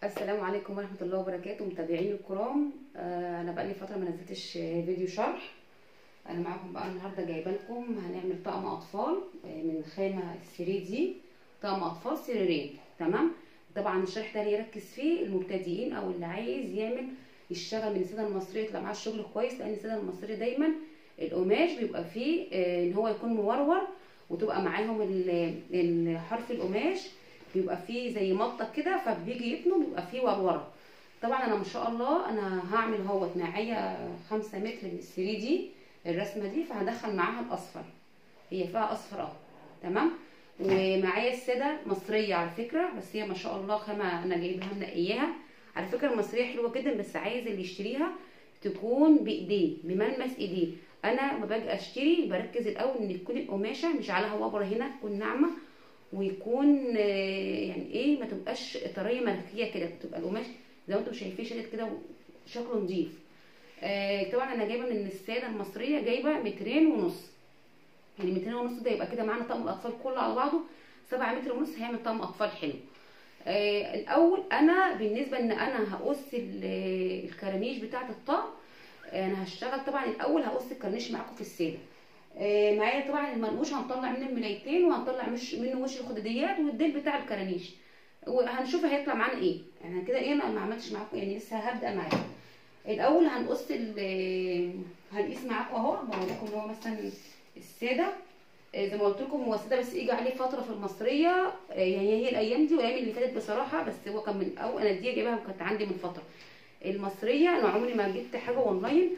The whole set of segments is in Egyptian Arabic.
السلام عليكم ورحمة الله وبركاته متابعين الكرام آه انا بقالي فترة ما نزلتش فيديو شرح انا معاكم بقى النهارده جايبه لكم هنعمل طقم اطفال آه، من خامة 3 دي طقم اطفال سريرين تمام طبعا الشرح ده اللي يركز فيه المبتدئين او اللي عايز يعمل يشتغل من السيده المصريه يطلع معاه الشغل كويس لان السيده المصريه دايما القماش بيبقى فيه آه، ان هو يكون مورور وتبقى معاهم ال- الحرف القماش بيبقى فيه زي مطه كده فبيجي يتنوا بيبقى فيه وروره طبعا انا ما شاء الله انا هعمل اهوت معايا خمسة متر من الثري دي الرسمه دي فهدخل معاها الاصفر هي فيها اصفر اهو تمام ومعايا الساده مصريه على فكره بس هي ما شاء الله خامه انا جايبها منقياها على فكره المصريه حلوه جدا بس عايز اللي يشتريها تكون بايديه بملمس ايديه انا لما باجي اشتري بركز الاول ان تكون القماشه مش عليها وبره هنا تكون ناعمه ويكون آه، يعني ايه ما تبقاش طريه ملكيه كده تبقى القماش زي ما انتم شايفين شادد كده وشكله نظيف آه طبعا انا جايبه من الساده المصريه جايبه مترين ونص يعني مترين ونص ده يبقى كده معانا طقم الاطفال كله على بعضه سبعة متر ونص هيعمل طقم اطفال حلو آه الاول انا بالنسبه ان انا هقص ال- الكرانيش بتاعه الطقم آه، انا هشتغل طبعا الاول هقص الكرنيش معاكم في الساده آه، معايا طبعا المنقوش هنطلع منه الملايتين وهنطلع مش منه وش الخداديات والديل بتاع الكرانيش وهنشوف هيطلع معانا ايه يعني كده ايه انا ما عملتش معاكم يعني لسه هبدا معاكم الاول هنقص ال- هنقيس معاكم اهو بقول لكم هو مثلا الساده آه، زي ما قلت لكم هو الساده بس يجي عليه فتره في المصريه آه، يعني هي الايام دي والايام اللي فاتت بصراحه بس هو كان من اول انا دي جايبها كانت عندي من فتره المصريه انا عمري ما جبت حاجه اونلاين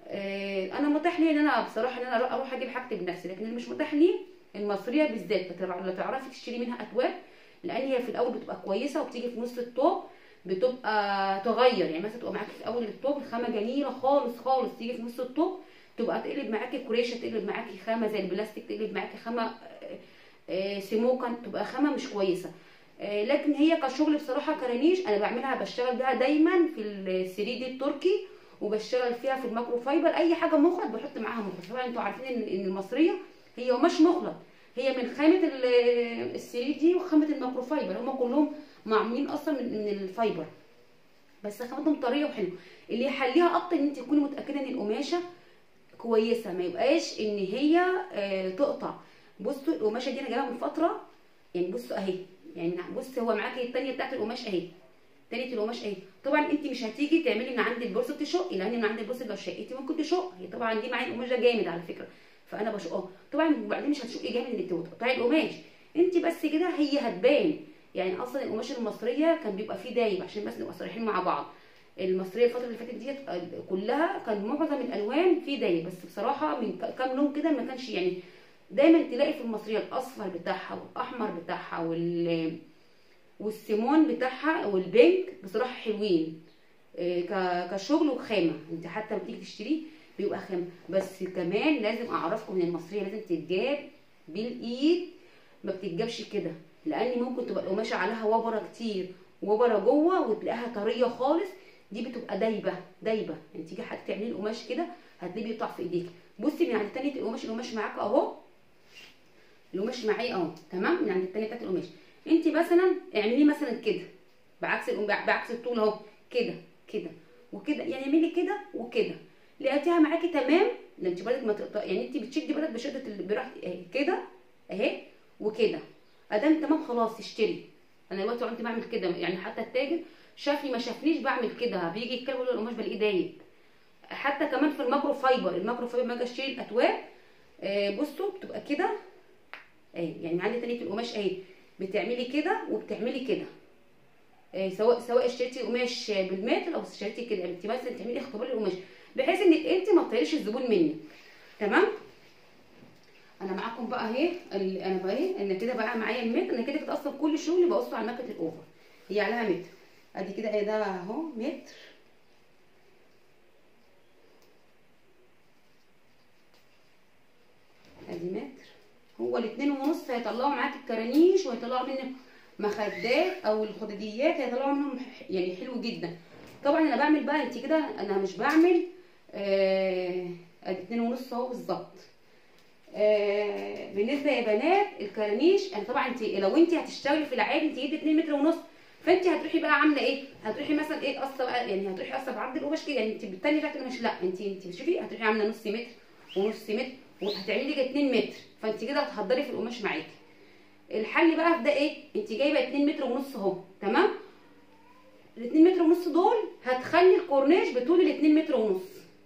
آه، انا متاح لي ان انا بصراحه ان انا أروح- اروح اجيب حاجتي بنفسي لكن اللي مش متاح لي المصريه بالذات بتبع- لا تعرفي تشتري منها اتواب لان هي في الاول بتبقى كويسه وبتيجي في نص الطوب بتبقى تغير يعني مثلا تبقى معاكي في اول الطوب الخامه جميله خالص خالص تيجي في نص الطوب تبقى تقلب معاكي كريشه تقلب معاكي خامه زي البلاستيك تقلب معاكي خامه آه، آه، سيموكا تبقى خامه مش كويسه آه، لكن هي كشغل بصراحه كرانيش انا بعملها بشتغل بيها دايما في الثري دي التركي وبشتغل فيها في الماكرو فايبر اي حاجه مخلط بحط معاها مخلط طبعا انتوا عارفين ان إن المصريه هي قماش مخلط هي من خامه الثري دي وخامه الماكرو فايبر هم كلهم معمولين اصلا من من الفايبر بس خامتهم طريه وحلوه اللي يحليها اكتر ان انت تكوني متاكده ان القماشه كويسه ما يبقاش ان هي آه، تقطع بصوا القماشه دي انا جايبها من فتره يعني بصوا اهي يعني بص هو معاكي التانيه بتاعت القماش اهي تانية القماش اهي طبعا انت مش هتيجي تعملي من عند البورصه تشقي لان من عند البورصه لو شقيتي ممكن تشق هي طبعا دي معايا القماش ده جامد على فكره فانا بشقاه طبعا وبعدين مش هتشقي جامد انك تقطعي القماش انت بس كده هي هتبان يعني اصلا القماش المصريه كان بيبقى فيه دايب عشان بس نبقى صريحين مع بعض المصريه الفتره اللي فاتت ديت كلها كان معظم الالوان فيه دايب بس بصراحه من ك- كام لون كده ما كانش يعني دايما تلاقي في المصريه الاصفر بتاعها والاحمر بتاعها وال والسيمون بتاعها والبينك بصراحه حلوين إيه، ك- كشغل وخامه انت حتى لما تيجي تشتريه بيبقى خامه بس كمان لازم اعرفكم ان المصريه لازم تتجاب بالايد ما بتتجابش كده لان ممكن تبقى القماشه عليها وبره كتير وبره جوه وتلاقيها طريه خالص دي بتبقى دايبه دايبه يعني تيجي حتى تعملي القماش كده هتلاقيه بيقطع في ايديك بصي من عند التانية القماش القماش معاك اهو القماش معايا اهو تمام من عند التانية بتاعت القماش انت مثلا اعمليه مثلا كده بعكس القم- بعكس الطول اهو كده كده وكده يعني اعملي كده وكده لقيتيها معاكي تمام لا انت بالك ما تقطع يعني انت بتشدي بالك بشده ال- براحتك اهي كده اهي وكده ادام تمام خلاص اشتري انا دلوقتي كنت بعمل كده يعني حتى التاجر شافني ما شافنيش بعمل كده بيجي يتكلم يقول له القماش بلاقيه دايب حتى كمان في الماكرو فايبر الماكرو فايبر ما اجي اشتري الاتواب آه، بصوا بتبقى كده اهي يعني عندي تانية القماش اهي بتعملي كده وبتعملي كده آه، سواء سواء اشتريتي قماش بالمتر او اشتريتي كده انت مثلا تعملي اختبار للقماش بحيث ان انت ما تطيريش الزبون منك تمام انا معاكم بقى اهي ال- انا بقى اهي انا كده بقى معايا المتر انا كده كده اصلا كل شغلي بقصه على مكنه الاوفر هي عليها متر ادي كده ايه ده اهو متر ادي متر هو الاتنين ونص هيطلعوا معاك الكرانيش وهيطلعوا منه مخدات او الخداديات هيطلعوا منهم ح- يعني حلو جدا طبعا انا بعمل بقى انت كده انا مش بعمل آه ادي اتنين ونص اهو بالظبط آه بالنسبه يا بنات الكرانيش انا طبعا انت لو انت هتشتغلي في العادي انت جبتي 2 متر ونص فانت هتروحي بقى عامله ايه هتروحي مثلا ايه قصه بقى يعني هتروحي قصه بعرض القماش كده يعني انت بالتانيه بتاعت القماش لا انت انت شوفي هتروحي عامله نص متر ونص متر وهتعملي كده 2 متر فانت كده هتحضري في القماش معاكي الحل بقى في ده ايه انت جايبه 2 متر ونص اهو تمام ال 2 متر ونص دول هتخلي الكورنيش بطول ال 2 متر ونص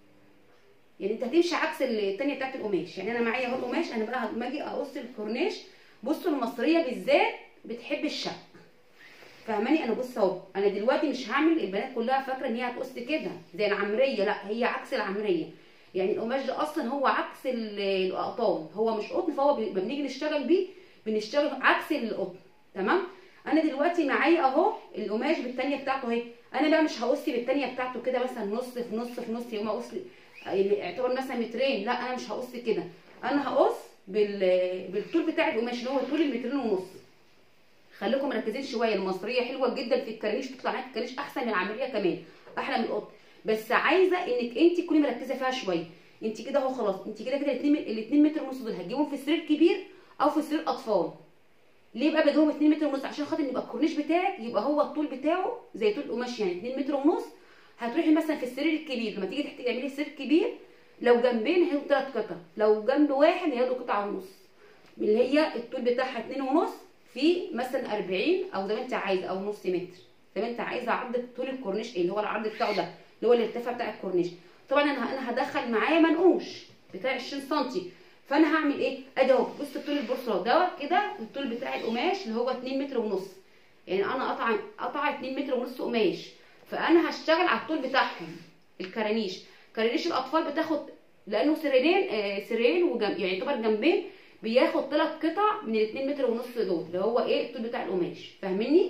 يعني انت هتمشي عكس التانية بتاعت القماش يعني انا معايا اهو القماش انا بقى لما اجي اقص الكورنيش بصوا المصريه بالذات بتحب الشق فاهماني انا بص اهو انا دلوقتي مش هعمل البنات كلها فاكره ان هي هتقص كده زي العمريه لا هي عكس العمريه يعني القماش ده اصلا هو عكس القطان هو مش قطن فهو لما بنيجي نشتغل بيه بنشتغل عكس القطن تمام انا دلوقتي معايا اهو القماش بالتانيه بتاعته اهي انا بقى مش هقص بالتانيه بتاعته كده مثلا نص في نص في نص يوم اقص يعتبر مثلا مترين لا انا مش هقص كده انا هقص بال... بالطول بتاع القماش اللي هو طول المترين ونص خليكم مركزين شويه المصريه حلوه جدا في الكرانيش تطلع معاك الكرانيش احسن من العمليه كمان احلى من القطن بس عايزه انك انت تكوني مركزه فيها شويه انت كده اهو خلاص انت كده كده الاثنين الاثنين متر ونص دول هتجيبهم في سرير كبير او في سرير اطفال ليه بقى بدهم 2 متر ونص عشان خاطر يبقى الكورنيش بتاعك يبقى هو الطول بتاعه زي طول قماش يعني 2 متر ونص هتروحي مثلا في السرير الكبير لما تيجي تحتاجي تعملي سرير كبير لو جنبين هياخدوا ثلاث قطع لو جنب واحد هياخدوا قطعه ونص اللي هي الطول بتاعها 2 ونص في مثلا 40 او زي ما انت عايزه او نص متر زي ما انت عايزه عرض طول الكورنيش ايه اللي هو العرض بتاعه ده اللي هو الارتفاع بتاع الكورنيش طبعا انا انا هدخل معايا منقوش بتاع 20 سم فانا هعمل ايه ادي اهو بص طول البورصه دوت كده الطول بتاع القماش اللي هو 2 متر ونص يعني انا قطع قطع 2 متر ونص قماش فانا هشتغل على الطول بتاعهم الكرانيش كرانيش الاطفال بتاخد لانه سريرين آه سريرين وجنب يعني يعتبر جنبين بياخد ثلاث قطع من ال 2 متر ونص دول اللي هو ايه الطول بتاع القماش فاهميني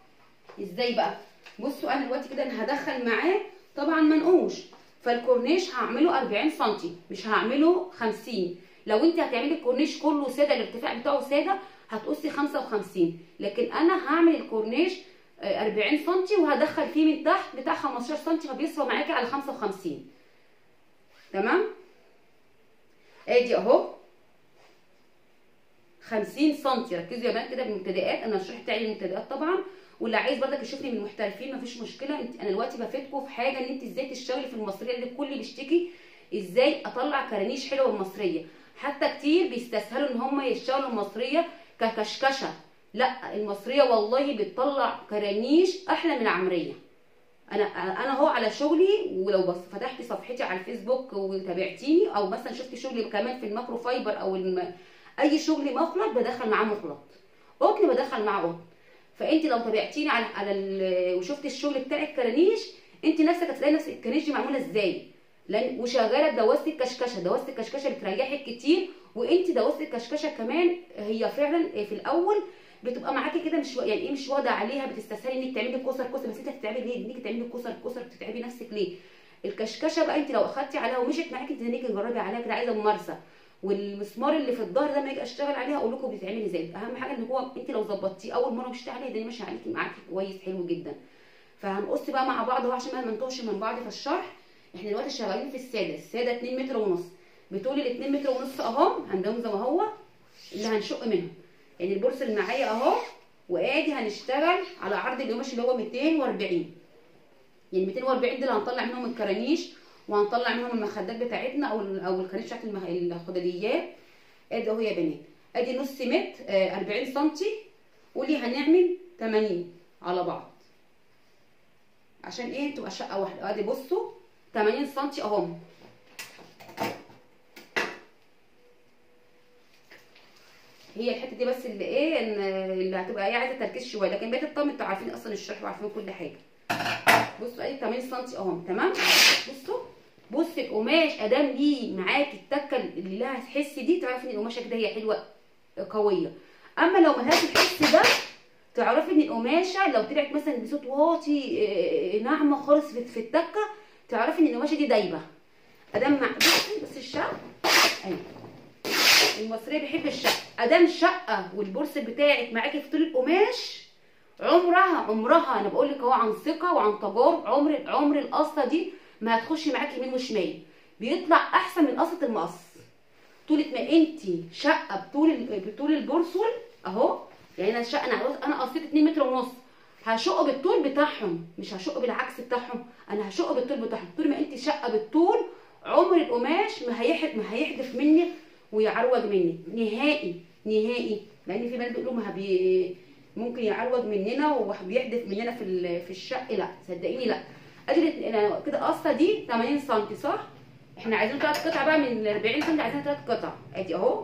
ازاي بقى بصوا انا دلوقتي كده انا هدخل معاه طبعا منقوش فالكورنيش هعمله 40 سم مش هعمله 50 لو انت هتعملي الكورنيش كله ساده الارتفاع بتاعه ساده هتقصي 55 لكن انا هعمل الكورنيش 40 سم وهدخل فيه من تحت بتاع 15 سم فبيصفى معاكي على 55 تمام ادي اهو 50 سم ركزوا يا بنات كده بالمبتدئات انا الشرح بتاعي المبتدئات طبعا واللي عايز برضك يشوفني من المحترفين مفيش مشكله انت انا دلوقتي بفيدكم في حاجه ان انت ازاي تشتغلي في المصريه اللي الكل بيشتكي ازاي اطلع كرانيش حلوه المصريه حتى كتير بيستسهلوا ان هم يشتغلوا المصريه ككشكشه لا المصريه والله بتطلع كرانيش احلى من العمريه انا انا اهو على شغلي ولو بس فتحتي صفحتي على الفيسبوك وتابعتيني او مثلا شفتي شغلي كمان في الماكرو فايبر او الم... اي شغل مخلط بدخل معاه مخلط قطن بدخل معاه قطن فانت لو تابعتيني على على ال... وشفتي الشغل بتاع الكرانيش انت نفسك هتلاقي نفس الكرانيش دي معموله ازاي لان وشغاله بدواسه الكشكشه دواسه الكشكشه بتريحك كتير وانت دواسه الكشكشه كمان هي فعلا في الاول بتبقى معاكي كده مش يعني ايه مش واضع عليها بتستسهلي انك تعملي كسر كسر بس انت هتتعبي ليه انك تعملي كسر كسر بتتعبي نفسك ليه الكشكشه بقى انت لو اخدتي عليها ومشيت معاكي انت تيجي تجربي عليها كده عايزه ممارسه والمسمار اللي في الظهر ده لما اجي اشتغل عليها اقول لكم بيتعمل ازاي اهم حاجه ان هو انت لو ظبطتيه اول مره مشيتي عليه ده ماشي عليكي معاكي كويس حلو جدا فهنقص بقى مع بعض اهو عشان ما ننتهش من بعض في الشرح احنا دلوقتي شغالين في الساده الساده 2 متر ونص بطول ال 2 متر ونص اهو هندهم زي ما هو اللي هنشق منهم يعني البورس اللي معايا اهو وادي هنشتغل على عرض القماش اللي هو 240 يعني 240 دول هنطلع منهم الكرانيش وهنطلع منهم المخدات بتاعتنا او او الكرانيش بتاعت المه... الخداديات ادي اهو يا بنات ادي نص متر آه 40 سم قولي هنعمل 80 على بعض عشان ايه تبقى شقه واحده ادي بصوا 80 سم اهم هي الحته دي بس اللي ايه ان اللي هتبقى ايه عايزه تركيز شويه لكن بقيه الطقم انتوا عارفين اصلا الشرح وعارفين كل حاجه بصوا ادي 80 سم اهم تمام بصوا بصي القماش ادام ليه معاكي التكه اللي لها الحس دي تعرفي ان القماشه كده هي حلوه قويه اما لو ملهاش الحس ده تعرفي ان القماشه لو طلعت مثلا بصوت واطي ناعمه خالص في التكه تعرفي ان القماشه دي دايبه ادام مع بصي بس الشق ايوه المصريه بيحب الشق ادام الشقه والبورس بتاعك معاكي في طول القماش عمرها عمرها انا بقول لك اهو عن ثقه وعن تجارب عمر عمر القصه دي ما هتخش معاكي يمين وشمال بيطلع احسن من قصه المقص طولة ما انت شقه بطول بطول البورسول اهو يعني انا الشقه انا انا قصيت 2 متر ونص هشق بالطول بتاعهم مش هشق بالعكس بتاعهم انا هشق بالطول بتاعهم طول ما انت شقه بالطول عمر القماش ما هيحد ما هيحدف مني ويعروج مني نهائي نهائي لان في بنات بيقولوا ما بي ممكن يعروج مننا وبيحدف مننا في ال- في الشق لا صدقيني لا ادي انا كده قصه دي 80 سم صح احنا عايزين ثلاث قطع بقى من ال 40 سم عايزين ثلاث قطع ادي اهو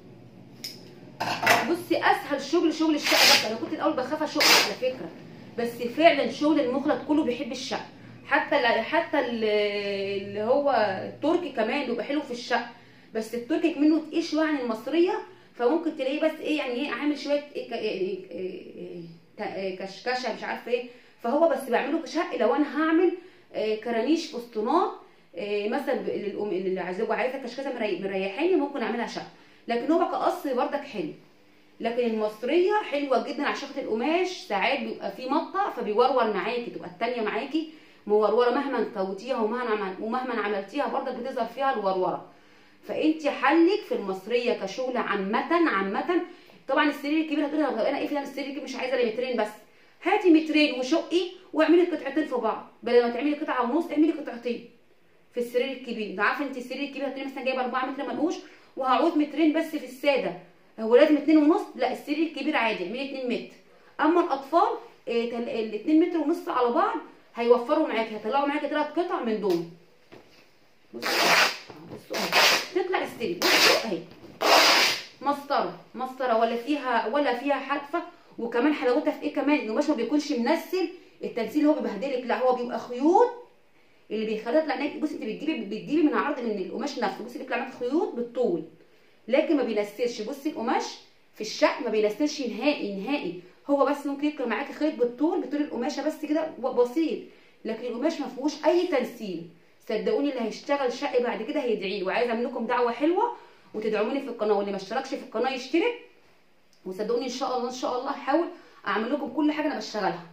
بصي اسهل شغل شغل الشقه بس انا كنت الاول بخاف اشق على فكره بس فعلا شغل المخلط كله بيحب الشقه حتى ال- حتى ال- اللي هو التركي كمان بيبقى حلو في الشقه بس التركي منه تقيل شويه عن المصريه فممكن تلاقيه بس ايه يعني ايه عامل شويه إيه ك- إيه إيه تا- إيه كشكشه مش عارفه ايه فهو بس بعمله كشق لو انا هعمل إيه كرانيش فستونات إيه مثلا ب- للأم اللي عايزه عايزه كشكشه مري- مريحاني ممكن اعملها شق لكن هو بقى كقص بردك حلو لكن المصريه حلوه جدا عشان خاطر القماش ساعات بيبقى فيه مطه فبيورور معاكي تبقى التانيه معاكي موروره مهما كوتيها ومهما عمل ومهما عملتيها برضك بتظهر فيها الوروره فانت حلك في المصريه كشغل عامه عامه طبعا السرير الكبير هتقولي طب انا ايه في السرير الكبير مش عايزه الا مترين بس هاتي مترين وشقي واعملي قطعتين في بعض بدل ما تعملي قطعه ونص اعملي قطعتين في السرير الكبير انت عارفه انت السرير الكبير هتلاقي مثلا جايبه 4 متر منقوش وهعود مترين بس في الساده هو لازم اتنين ونص لا السرير الكبير عادي اعملي اتنين متر اما الاطفال إيه تل- الاتنين متر ونص على بعض هيوفروا معاكي هيطلعوا معاكي ثلاث قطع من دول بصوا أهو، بصوا اهي تطلع السرير بصوا اهي مسطره مسطره ولا فيها ولا فيها حدفه وكمان حلاوتها في ايه كمان القماش ما بيكونش منسل التنسيل هو بيبهدلك لا هو بيبقى خيوط اللي بيخليها تطلع معاكي بصي انت بتجيبي بتجيبي من عرض من القماش نفسه بصي بيطلع معاكي خيوط بالطول لكن ما بينسلش بصي القماش في الشق ما بينسلش نهائي نهائي هو بس ممكن يطلع معاكي خيط بالطول بطول القماشه بس كده بسيط لكن القماش ما فيهوش اي تنسيل صدقوني اللي هيشتغل شق بعد كده هيدعي لي وعايزه اعمل لكم دعوه حلوه وتدعموني في القناه واللي ما اشتركش في القناه يشترك وصدقوني ان شاء الله ان شاء الله هحاول اعمل لكم كل حاجه انا بشتغلها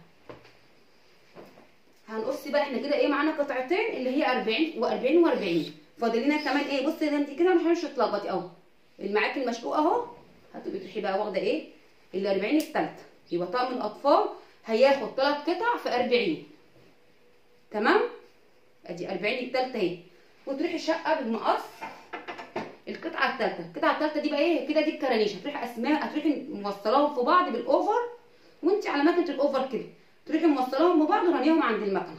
هنقص بقى احنا كده ايه معانا قطعتين اللي هي 40 و40 و40 فاضل لنا كمان ايه بصي ده انت كده مش هتتلخبطي اهو المعاك المشقوق اهو هتبقي تروحي بقى واخده ايه ال 40 الثالثه يبقى طقم الاطفال هياخد ثلاث قطع في 40 تمام ادي 40 الثالثه اهي وتروحي شقه بالمقص القطعه الثالثه القطعه الثالثه دي بقى ايه كده دي الكرانيش هتروحي اسماء هتروحي موصلاهم في بعض بالاوفر وانت على مكنه الاوفر كده تروحي موصلاهم ببعض ورميهم عند المكنه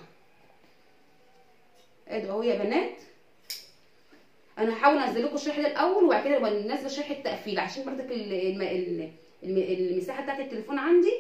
ادي اهو يا بنات انا هحاول انزل لكم الشرح ده الاول وبعد كده نبقى ننزل شرح التقفيل عشان برضك ال- الم- ال- الم- المساحه بتاعت التليفون عندي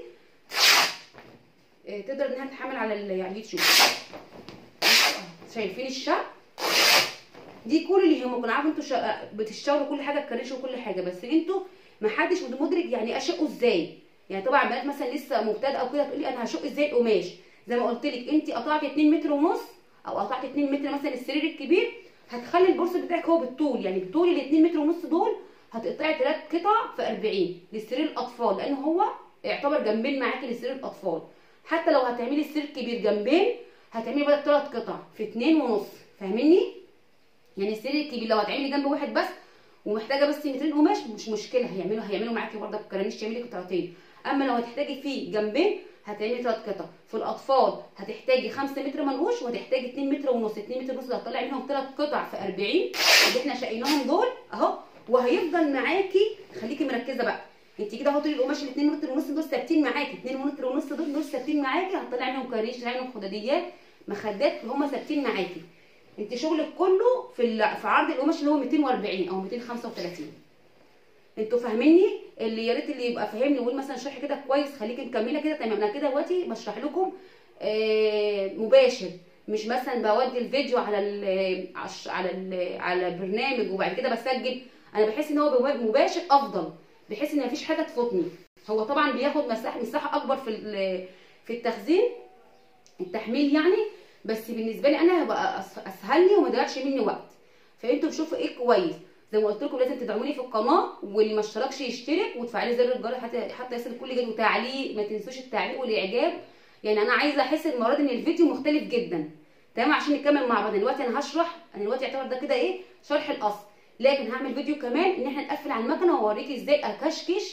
آه، تقدر انها تتحمل على ال- على اليوتيوب شايفين الشق دي كل اللي يهمكم انا عارفه انتوا شا- بتشتغلوا كل حاجه بكريش وكل حاجه بس انتوا ما حدش مدرك يعني اشقه ازاي يعني طبعا بنات مثلا لسه مبتدئه او كده تقولي انا هشق ازاي القماش زي ما قلت لك انت قطعتي 2 متر ونص او قطعتي 2 متر مثلا السرير الكبير هتخلي البورصه بتاعك هو بالطول يعني بطول ال 2 متر ونص دول هتقطعي ثلاث قطع في 40 لسرير الاطفال لان هو يعتبر جنبين معاكي لسرير الاطفال حتى لو هتعملي السرير كبير جنبين هتعملي بدل ثلاث قطع في 2 ونص فاهميني يعني السرير الكبير لو هتعملي جنب واحد بس ومحتاجه بس مترين قماش مش مشكله هيعملوا هيعملوا معاكي برضه كرانيش تعملي قطعتين اما لو هتحتاجي فيه جنبين هتعملي ثلاث قطع في الاطفال هتحتاجي 5 متر منقوش وهتحتاجي 2 متر ونص 2 متر ونص اللي هتطلعي منهم ثلاث قطع في 40 اللي احنا شقيناهم دول اهو وهيفضل معاكي خليكي مركزه بقى انت كده اهو طول القماش ال 2 متر ونص دول ثابتين معاكي 2 متر ونص دول دول ثابتين معاكي هتطلعي منهم كرانيش هتطلعي منهم خداديات مخدات هم ثابتين معاكي انت شغلك كله في ال- في عرض القماش اللي هو 240 او 235 انتوا فاهميني اللي يا ريت اللي يبقى فاهمني ويقول مثلا شرح كده كويس خليكي مكمله كده تمام انا كده دلوقتي بشرح لكم آه، مباشر مش مثلا بودي الفيديو على ال عش- على ال على برنامج وبعد كده بسجل انا بحس ان هو بوا- مباشر افضل بحيث ان مفيش حاجه تفوتني هو طبعا بياخد مساحه مساحه اكبر في ال- في التخزين التحميل يعني بس بالنسبه لي انا هيبقى أس- اسهل لي وما يضيعش مني وقت فانتوا تشوفوا ايه كويس زي ما قلت لكم لازم تدعموني في القناه واللي ما اشتركش يشترك وتفعلي زر الجرس حتى حتى يصل كل جديد وتعليق ما تنسوش التعليق والاعجاب يعني انا عايزه احس المره دي ان الفيديو مختلف جدا تمام عشان نكمل مع بعض دلوقتي انا هشرح انا دلوقتي يعتبر ده كده ايه شرح الاصل لكن هعمل فيديو كمان ان احنا نقفل على المكنه واوريكي ازاي اكشكش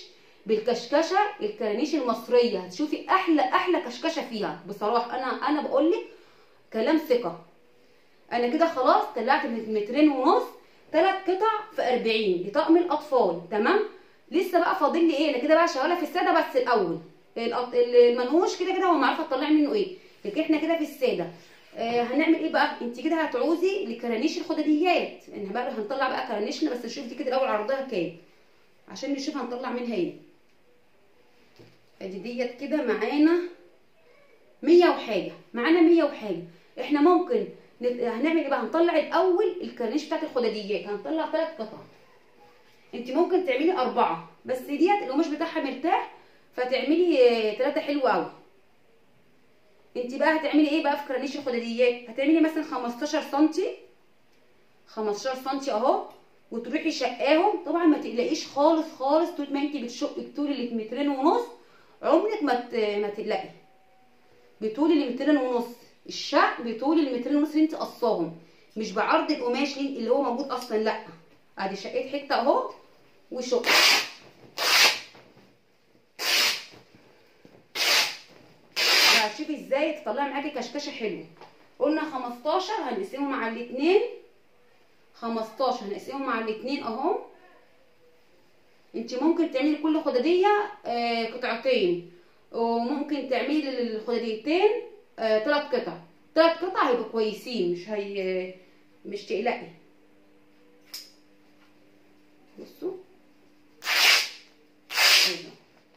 بالكشكشه الكرانيش المصريه هتشوفي احلى احلى كشكشه فيها بصراحه انا انا بقول لك كلام ثقه انا كده خلاص طلعت مترين ونص ثلاث قطع في 40 لطقم الاطفال تمام لسه بقى فاضل لي ايه انا كده بقى شغاله في الساده بس الاول الأط- المنقوش كده كده هو معروف هتطلعي منه ايه لكن احنا كده في الساده آه هنعمل ايه بقى انت كده هتعوزي لكرانيش الخدديات احنا بقى هنطلع بقى كرانيشنا بس نشوف دي كده الاول عرضها كام عشان نشوف هنطلع منها ايه ادي ديت كده معانا مية وحاجة معانا مية وحاجة احنا ممكن نت- هنعمل ايه بقى هنطلع الاول الكرنيش بتاعت الخدديات هنطلع ثلاث قطع انت ممكن تعملي اربعة بس ديت القماش بتاعها مرتاح فتعملي ثلاثة حلوة قوي انت بقى هتعملي ايه بقى في كرنيش الخدديات هتعملي مثلا 15 سنتي 15 سنتي اهو وتروحي شقاهم طبعا ما تقلقيش خالص خالص طول ما انت بتشقي بطول اللي مترين ونص عمرك ما ت- ما تقلقي بطول المترين ونص الشق بطول المترين ونص اللي انت قصاهم مش بعرض القماش اللي اللي هو موجود اصلا لا ادي شقيت حته اهو وشق هتشوفي ازاي تطلعي معاكي كشكشه حلوه قلنا 15 هنقسمهم على الاثنين 15 هنقسمهم على الاثنين اهو انت ممكن تعملي كل خداديه آه قطعتين وممكن تعملي للخداديتين آه ثلاث قطع ثلاث قطع هيبقوا كويسين مش هي مش تقلقي بصوا أيوة.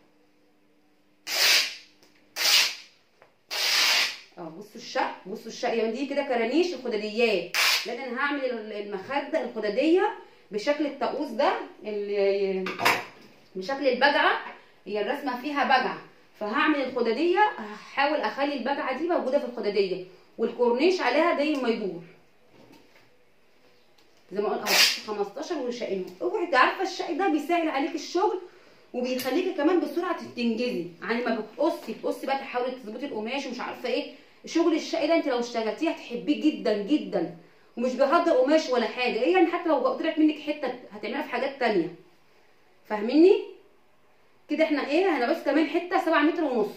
اه بصوا الشق بصوا الشق يعني دي كده كرانيش الخداديات لان انا هعمل المخده الخداديه بشكل الطاقوس ده اللي بشكل البجعه هي الرسمه فيها بجعه فهعمل الخداديه هحاول اخلي البجعه دي موجوده في الخداديه والكورنيش عليها دايما ما يدور زي ما قلت اهو 15 وشقين اوعي عارفه الشق ده بيسهل عليك الشغل وبيخليكي كمان بسرعه تنجزي يعني ما بتقصي تقصي بقى تحاولي تظبطي القماش ومش عارفه ايه شغل الشق ده انت لو اشتغلتيه هتحبيه جدا جدا ومش بيهدر قماش ولا حاجه ايه يعني حتى لو طلعت منك حته هتعملها في حاجات تانية فاهميني كده احنا ايه هنبص كمان حته 7 متر ونص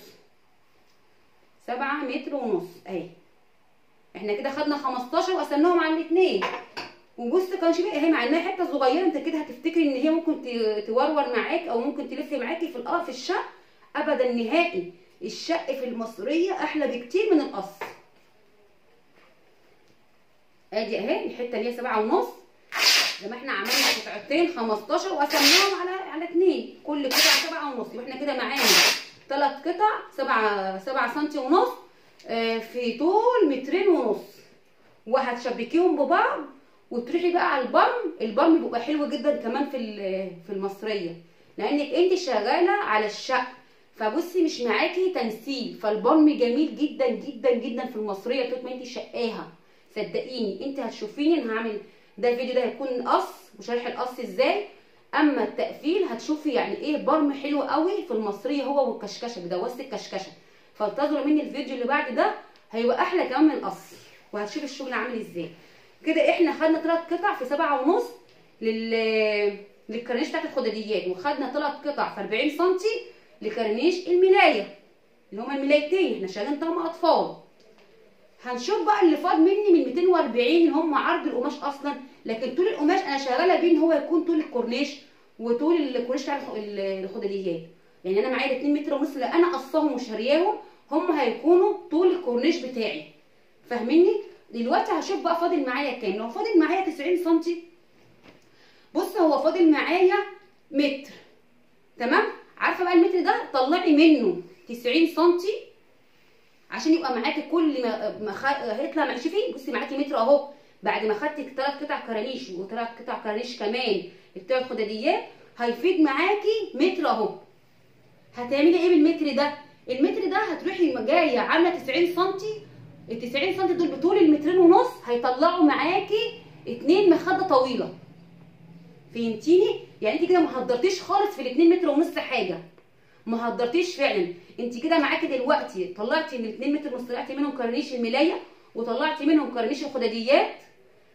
7 متر ونص اهي احنا كده خدنا 15 وقسمناهم على الاثنين وبص كان شبه اهي مع انها حته صغيره انت كده هتفتكري ان هي ممكن ت- تورور معاك او ممكن تلف معاكي في الاه في الشق ابدا نهائي الشق في المصريه احلى بكتير من القص ادي اهي الحته اللي هي سبعة ونص زي ما احنا عملنا قطعتين 15 وقسمناهم على على اتنين كل قطعه سبعة ونص يبقى احنا كده معانا ثلاث قطع سبعة سبعة سنتي ونص آه، في طول مترين ونص وهتشبكيهم ببعض وتروحي بقى على البرم البرم بيبقى حلو جدا كمان في ال- في المصريه لانك انت شغاله على الشق فبصي مش معاكي تنسيق فالبرم جميل جدا جدا جدا في المصريه طول ما انت شقاها صدقيني انت هتشوفيني انا هعمل ده الفيديو ده هيكون قص وشرح القص ازاي اما التقفيل هتشوفي يعني ايه برم حلو قوي في المصريه هو والكشكشه بدواسه الكشكشه فانتظروا مني الفيديو اللي بعد ده هيبقى احلى كمان من القص وهتشوفي الشغل عامل ازاي كده احنا خدنا ثلاث قطع في سبعة ونص لل للكرنيش بتاعت الخداديات وخدنا ثلاث قطع في 40 سم لكرنيش الملايه اللي هما الملايتين احنا شغالين طقم اطفال هنشوف بقى اللي فاض مني من 240 اللي هم عرض القماش اصلا لكن طول القماش انا شغاله بيه ان هو يكون طول الكورنيش وطول الكورنيش بتاع الخ- ال- الخداديات يعني انا معايا 2 متر ونص اللي انا قصاهم وشارياهم هم هيكونوا طول الكورنيش بتاعي فاهميني دلوقتي هشوف بقى فاضل معايا كام لو فاضل معايا 90 سم بص هو فاضل معايا متر تمام عارفه بقى المتر ده طلعي منه 90 سم عشان يبقى معاكي كل ما ما خ... هيطلع معاكي شوفي بصي معاكي متر اهو بعد ما خدتي ثلاث قطع كرانيش وثلاث قطع كرانيش كمان بتوع الخداديات هيفيد معاكي متر اهو هتعملي ايه بالمتر ده المتر ده هتروحي جايه عامله 90 سم ال 90 سم دول بطول المترين ونص هيطلعوا معاكي اتنين مخده طويله فهمتيني يعني انت كده ما هدرتيش خالص في الاتنين متر ونص حاجه ما هدرتيش فعلا انت كده معاكي دلوقتي طلعتي من 2 متر ونص طلعتي منهم كرنيش الملايه وطلعتي منهم كرنيش الخداديات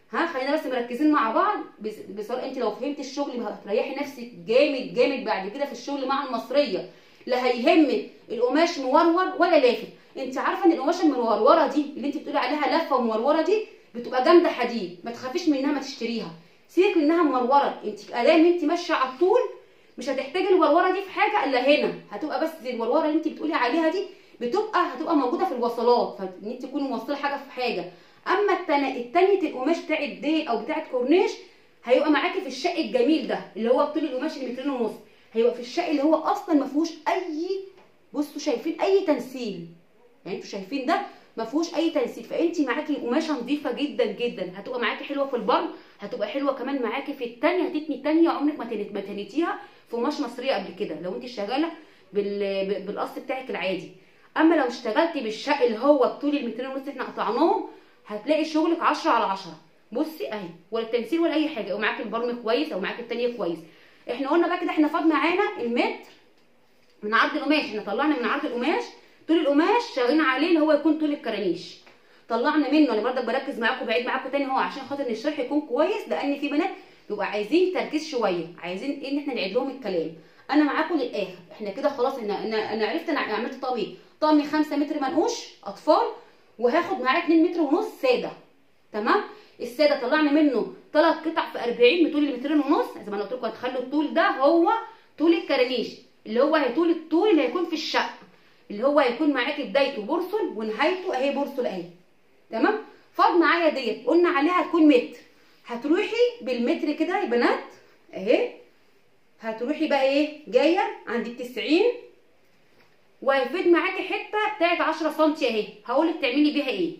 ها خلينا بس مركزين مع بعض بس- بصراحه انت لو فهمت الشغل هتريحي نفسك جامد جامد بعد كده في الشغل مع المصريه لا هيهمك القماش مورور ولا لافف انت عارفه ان القماشه الموروره دي اللي انت بتقولي عليها لفه وموروره دي بتبقى جامده حديد ما تخافيش منها ما تشتريها سيبك منها مروره انت ادام انت ماشيه على الطول مش هتحتاجي الوروره دي في حاجه الا هنا هتبقى بس زي الوروره اللي انت بتقولي عليها دي بتبقى هتبقى موجوده في الوصلات فان انت تكوني موصله حاجه في حاجه اما التانية التانية القماش بتاع الديل او بتاع كورنيش هيبقى معاكي في الشق الجميل ده اللي هو طول القماش اللي مترين ونص هيبقى في الشق اللي هو اصلا ما فيهوش اي بصوا شايفين اي تنسيل يعني انتوا شايفين ده ما فيهوش اي تنسيق فانت معاكي قماشه نظيفه جدا جدا هتبقى معاكي حلوه في البر هتبقى حلوه كمان معاكي في التانية هتتني التانية عمرك ما تنت- ما تنيتيها في قماش مصريه قبل كده لو انت شغاله بال... ب- بالقص بتاعك العادي اما لو اشتغلتي بالشق اللي هو بطول المترين ونص اللي احنا قطعناهم هتلاقي شغلك 10 على 10 بصي اهي ولا تنسيق ولا اي حاجه ومعاكي البرم كويس او معاكي التانية كويس احنا قلنا بقى كده احنا فاض معانا المتر من عرض القماش احنا طلعنا من عرض القماش طول القماش شغالين عليه اللي هو يكون طول الكرانيش طلعنا منه انا برضك بركز معاكم بعيد معاكم تاني هو عشان خاطر ان الشرح يكون كويس لان في بنات بيبقى عايزين تركيز شويه عايزين ايه ان احنا نعيد لهم الكلام انا معاكم للاخر احنا كده خلاص انا انا, أنا عرفت انا عملت طقم ايه طقم 5 متر منقوش اطفال وهاخد معاه 2 متر ونص ساده تمام الساده طلعنا منه ثلاث قطع في 40 بطول المترين ونص زي ما انا قلت لكم هتخلوا الطول ده هو طول الكرانيش اللي هو هي طول الطول اللي هيكون في الشق اللي هو هيكون معاكي بدايته برسل ونهايته اهي برسل اهي تمام فاض معايا ديت قلنا عليها هتكون متر هتروحي بالمتر كده يا بنات اهي هتروحي بقى ايه جايه عند التسعين وهيفيد معاكي حته بتاعت 10 سم اهي هقولك تعملي بيها ايه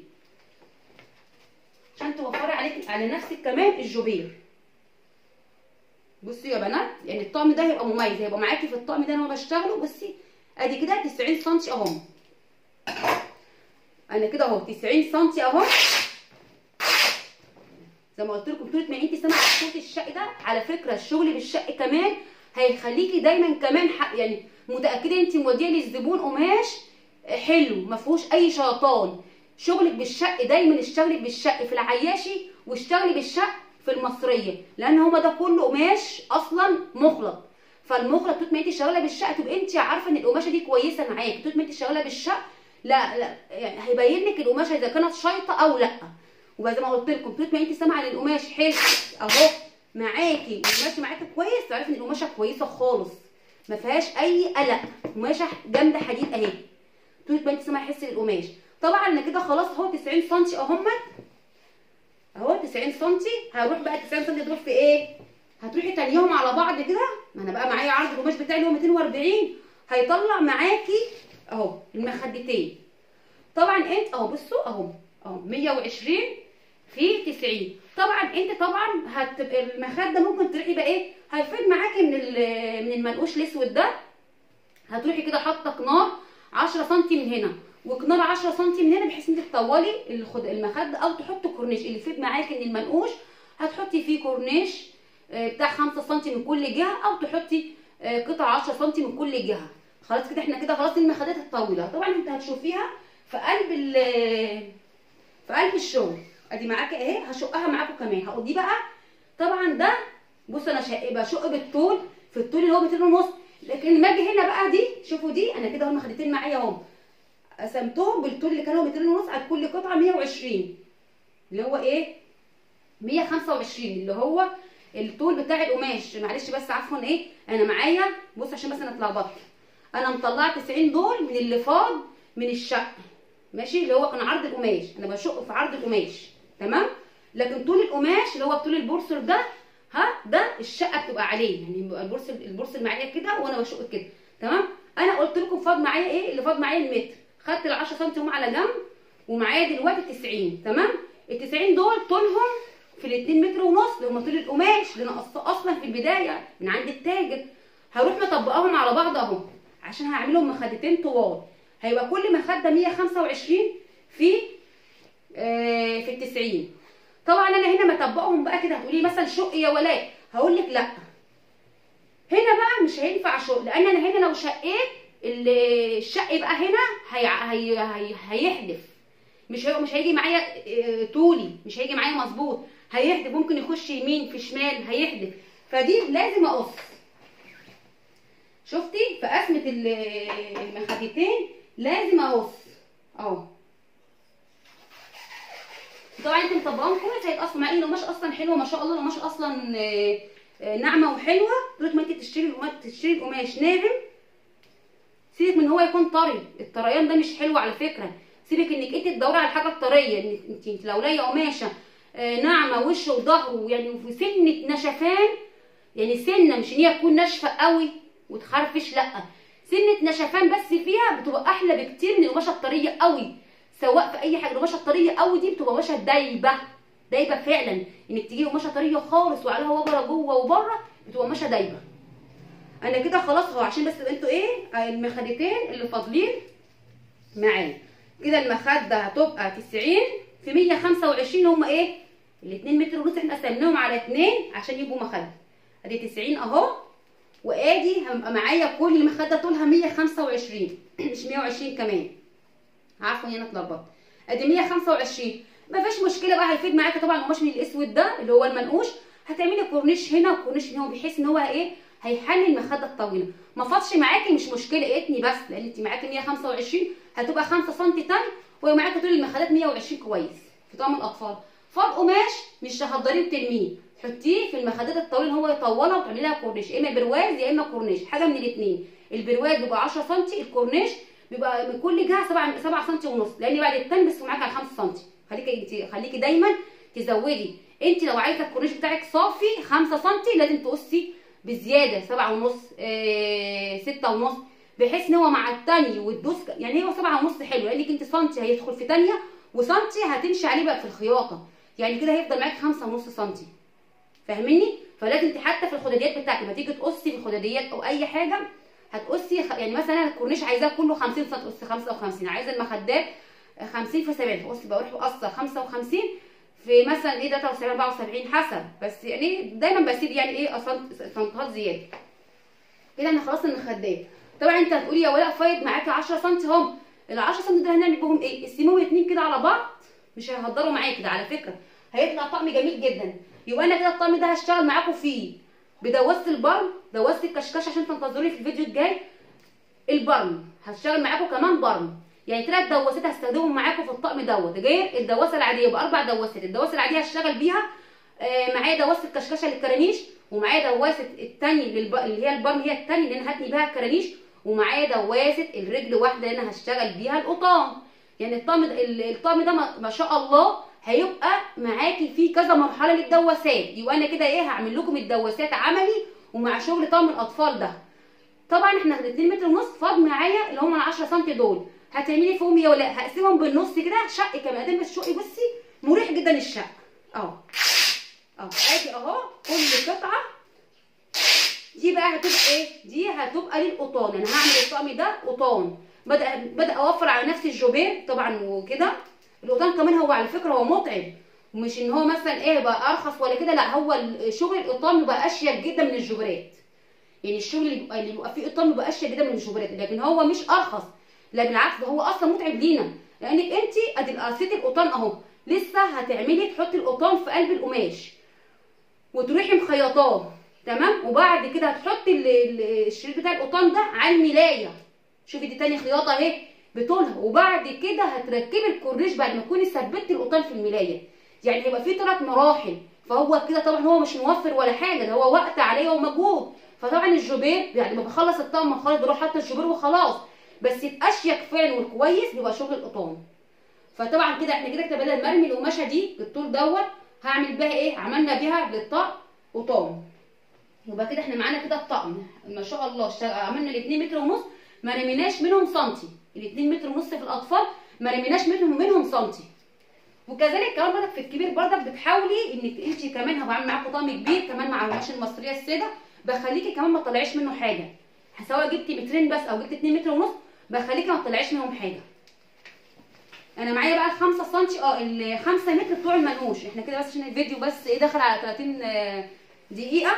عشان توفري عليك على نفسك كمان الجوبير بصي يا بنات يعني الطقم ده هيبقى مميز هيبقى معاكي في الطقم ده انا بشتغله بصي ادي كده 90 سم اهو انا كده اهو 90 سم اهو زي ما قلت لكم طول ما انت سامعه صوت الشق ده على فكره الشغل بالشق كمان هيخليكي دايما كمان حق يعني متاكده انت موديه للزبون قماش حلو ما فيهوش اي شيطان شغلك بالشق دايما اشتغلي بالشق في العياشي واشتغلي بالشق في المصريه لان هما ده كله قماش اصلا مخلط فالمخلط طول ما انت شغاله بالشق تبقى انت عارفه ان القماشه دي كويسه معاكي طول ما انت شغاله بالشق لا لا يعني هيبين لك القماشه اذا كانت شايطه او لا وزي ما قلت لكم طول ما انت سامعه ان القماش حلو اهو معاكي والقماشه معاكي كويس تعرفي ان القماشه كويسه خالص ما فيهاش اي قلق قماشه جامده حديد اهي طول ما انت سامعه حس القماش طبعا انا كده خلاص اهو 90 سم اهم اهو 90 سم هروح بقى 90 سم دول في ايه هتروحي تانيهم على بعض كده ما انا بقى معايا عرض القماش بتاعي اللي هو 240 هيطلع معاكي اهو المخدتين طبعا انت اهو بصوا اهو اهو 120 في 90 طبعا انت طبعا هتبقى المخده ممكن تروحي بقى ايه هيفيد معاكي من من المنقوش الاسود ده هتروحي كده حاطه كنار 10 سم من هنا وكنار 10 سم من هنا بحيث انت تطولي الخد- المخده او تحطي كورنيش اللي يفيد معاكي ان المنقوش هتحطي فيه كورنيش آه، بتاع 5 سم من كل جهه او تحطي آه، قطع 10 سم من كل جهه خلاص كده احنا كده خلاص المخدات الطويله طبعا انت هتشوفيها في قلب ال في قلب الشغل ادي معاكي اهي هشقها معاكم كمان هقول دي بقى طبعا ده بص انا شق بشق بالطول في الطول اللي هو متر ونص لكن لما اجي هنا بقى دي شوفوا دي انا كده هم خدتين معايا اهو قسمتهم بالطول اللي كانوا متر ونص على كل قطعه 120 اللي هو ايه 125 اللي هو الطول بتاع القماش معلش بس عفوا ايه انا معايا بص عشان بس انا اتلخبطت انا مطلعه 90 دول من اللي فاض من الشق ماشي اللي هو كان عرض القماش انا بشق في عرض القماش تمام لكن طول القماش اللي هو طول البورسل ده ها ده الشقه بتبقى عليه يعني بيبقى البورسل البورسل معايا كده وانا بشق كده تمام انا قلت لكم فاض معايا ايه اللي فاض معايا المتر خدت ال 10 سم هم على جنب ومعايا دلوقتي 90 تمام ال 90 دول طولهم في ال 2 متر ونص اللي هم طول القماش اللي انا قص- اصلا في البدايه من عند التاجر هروح مطبقاهم على بعض اهو عشان هعملهم مخدتين طوال هيبقى كل مخده 125 في آه في ال 90 طبعا انا هنا مطبقهم بقى كده هتقولي مثلا شق يا ولاء هقول لك لا هنا بقى مش هينفع شق لان انا هنا لو شقيت ال- الشق بقى هنا هي هي هي هيحدف مش هي... مش هيجي معايا آه، طولي مش هيجي معايا مظبوط هيحدف ممكن يخش يمين في شمال هيحدف فدي لازم اقص شفتي في قسمه ال- المخدتين لازم اقص اهو طبعا انت مطبقاهم كويس هيتقصوا معايا القماش اصلا حلوه ما شاء الله القماش اصلا آه، آه، ناعمه وحلوه طول ما انت تشتري القماش تشتري القماش ناعم سيبك من هو يكون طري الطريان ده مش حلو على فكره سيبك انك انت تدوري على الحاجه الطريه انك انت انت لو لاقيه قماشه آه، ناعمه وش وظهر يعني وفي سنه نشفان يعني سنه مش ان هي تكون ناشفه قوي وتخرفش لا سنه نشفان بس فيها بتبقى احلى بكتير من القماشه الطريه قوي سواء في اي حاجه القماشه الطريه قوي دي بتبقى قماشه دايبه دايبه فعلا انك تجيبي قماشه طريه خالص وعليها وبره جوه وبره بتبقى قماشه دايبه انا كده خلاص هو عشان بس تبقى انتوا ايه آه، المخدتين اللي فاضلين معايا كده المخده هتبقى 90 في 125 هم ايه الاتنين متر ونص احنا قسمناهم على اتنين عشان يبقوا مخده ادي 90 اهو وادي هيبقى معايا كل مخده طولها 125 مش 120 كمان عارفه ان انا اتلخبطت ادي 125 ما فيش مشكله بقى هيفيد معاكي طبعا القماش من الاسود ده اللي هو المنقوش هتعملي كورنيش هنا وكورنيش هنا بحيث ان هو ايه هيحل المخده الطويله ما فاضش معاكي مش مشكله اتني بس لان انت معاكي 125 هتبقى 5 سم تاني ومعاكي طول المخدات 120 كويس في طقم الاطفال فاض قماش مش تهدريه وترميه حطيه في المخدات الطويله ان هو يطولها وتعملي لها كورنيش يا اما برواز يا اما كورنيش حاجه من الاثنين البرواز بيبقى 10 سم الكورنيش بيبقى من كل جهه 7 7 سم ونص لان بعد التاني بس معاك على 5 سم خليكي انت خليكي دايما تزودي انت لو عايزه الكورنيش بتاعك صافي 5 سم لازم تقصي بزياده 7 ونص آه 6 ونص بحيث ان هو مع التاني والدوس يعني هو 7 ونص حلو لانك انت سنتي هيدخل في تانيه وسنتي هتمشي عليه بقى في الخياطه يعني كده هيفضل معاك 5 ونص سنتي فاهميني فلازم انت حتى في الخداديات بتاعتك لما تيجي تقصي في الخداديات او اي حاجه هتقصي خ- يعني مثلا الكورنيش عايزاه كله 50 سم تقصي 55 عايزه المخدات 50 في 70 فقصي بروح قصه 55 في مثلا ايه 73 74 حسب بس يعني دايما بسيب يعني ايه أصلا سنتات زياده كده انا خلاص المخدات طبعا انت هتقولي يا ولاء فايد معاكي 10 سم هم ال 10 سم ده هنعمل بهم ايه قسميهم اتنين كده على بعض مش هيهدروا معاكي ده على فكره هيطلع طقم جميل جدا يبقى انا كده الطقم ده هشتغل معاكم فيه بدواسه البرم دواسه الكشكش عشان تنتظروني في الفيديو الجاي البرم هشتغل معاكم كمان برم يعني ثلاث دواسات هستخدمهم معاكم في الطقم دوت غير الدواسه العاديه يبقى اربع دواسات الدواسه العاديه هشتغل بيها آه معايا دواسه الكشكشه للكرانيش ومعايا دواسه التاني للب... اللي هي البرم هي التاني اللي انا هتني بيها الكرانيش ومعايا دواسه الرجل واحده اللي انا هشتغل بيها القطام يعني الطقم ده- ال- الطقم ده ما ما شاء الله هيبقى معاكي فيه كذا مرحله للدواسات يبقى انا كده ايه هعمل لكم الدواسات عملي ومع شغل طقم الاطفال ده طبعا احنا 2 متر ونص فاض معايا اللي هم ال 10 سم دول هتعملي فيهم يا ولا هقسمهم بالنص كده شق كمان ادام بس شقي بصي مريح جدا الشق اهو اهو ادي اهو كل قطعه دي بقى هتبقى ايه دي هتبقى للقطان انا هعمل الطقم ده قطان بدا بدا اوفر على نفسي الجوبير طبعا وكده القطان كمان هو على فكره هو متعب مش ان هو مثلا ايه بقى ارخص ولا كده لا هو شغل القطان بيبقى اشيك جدا من الجوبرات يعني الشغل اللي بيبقى اللي بيبقى فيه قطان بيبقى اشيك جدا من الجوبرات لكن هو مش ارخص لا بالعكس ده هو اصلا متعب لينا لانك انت ادي قصيتي القطان اهو لسه هتعملي تحطي القطان في قلب القماش وتروحي مخيطاه تمام وبعد كده هتحطي ال- ال- الشريط بتاع القطان ده على الملايه شوفي دي تاني خياطه اهي بطولها وبعد كده هتركبي الكورنيش بعد ما تكوني ثبتي القطان في الملايه يعني هيبقى في ثلاث مراحل فهو كده طبعا هو مش موفر ولا حاجه ده هو وقت عليا ومجهود فطبعا الجوبير يعني ما بخلص الطقم خالص بروح حاطه الجوبير وخلاص بس الاشيك فعلا والكويس بيبقى شغل القطان فطبعا كده احنا كده كده بدل ما ارمي القماشه دي بالطول دوت هعمل بيها ايه عملنا بيها للطقم قطان يبقى كده احنا معانا كده الطقم ما شاء الله اشتغل عملنا ال 2 متر ونص ما رميناش منهم سنتي ال 2 متر ونص في الاطفال ما رميناش منهم منهم سنتي وكذلك كمان برضك في الكبير برضك بتحاولي انك انت كمان هبقى عامل معاكم طقم كبير كمان مع القماش المصريه الساده بخليكي كمان ما تطلعيش منه حاجه سواء جبتي مترين بس او جبتي 2 متر ونص بخليكي ما تطلعيش منهم حاجه انا معايا بقى 5 سم اه ال 5 متر بتوع المنقوش احنا كده بس عشان الفيديو بس ايه داخل على 30 آه، دقيقه